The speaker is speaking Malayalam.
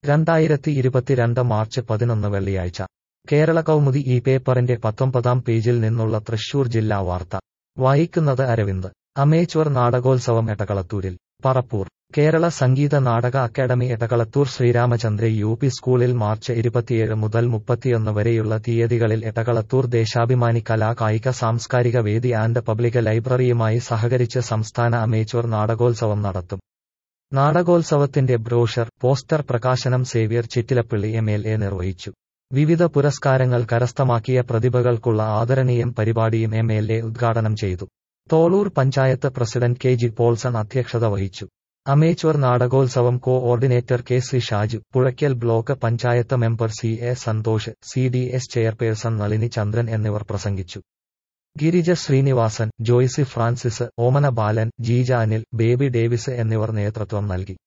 രണ്ടായിരത്തി ഇരുപത്തിരണ്ട് മാർച്ച് പതിനൊന്ന് വെള്ളിയാഴ്ച കേരള കൗമുദി ഈ പേപ്പറിന്റെ പത്തൊമ്പതാം പേജിൽ നിന്നുള്ള തൃശൂർ ജില്ലാ വാർത്ത വായിക്കുന്നത് അരവിന്ദ് അമേച്വർ നാടകോത്സവം എടകളത്തൂരിൽ പറപ്പൂർ കേരള സംഗീത നാടക academy Edakalathur Sreeramachandra U P സ്കൂളിൽ മാർച്ച് ഇരുപത്തിയേഴ് മുതൽ മുപ്പത്തിയൊന്ന് വരെയുള്ള തീയതികളിൽ എടകളത്തൂർ ദേശാഭിമാനി കലാ കായിക സാംസ്കാരിക വേദി ആൻഡ് പബ്ലിക് ലൈബ്രറിയുമായി സഹകരിച്ച് സംസ്ഥാന അമേച്വർ നാടകോത്സവം നടത്തും നാടകോത്സവത്തിന്റെ ബ്രോഷർ പോസ്റ്റർ പ്രകാശനം Xavier Chittilappally M L A നിർവഹിച്ചു വിവിധ പുരസ്കാരങ്ങൾ കരസ്ഥമാക്കിയ പ്രതിഭകൾക്കുള്ള ആദരണീയം പരിപാടിയും എം എൽ എ ഉദ്ഘാടനം ചെയ്തു Tholur panchayat president K G Paulson അധ്യക്ഷത വഹിച്ചു അമേച്വർ നാടകോത്സവം coordinator K C Shaju Puzhakkal block panchayat member C A Santhosh C D S chairperson Nalini Chandran എന്നിവർ പ്രസംഗിച്ചു ഗിരിജ ശ്രീനിവാസൻ ജോയ്സി ഫ്രാൻസിസ് ഓമന ബാലൻ ജീജ അനിൽ ബേബി ഡേവിസ് എന്നിവർ നേതൃത്വം നൽകി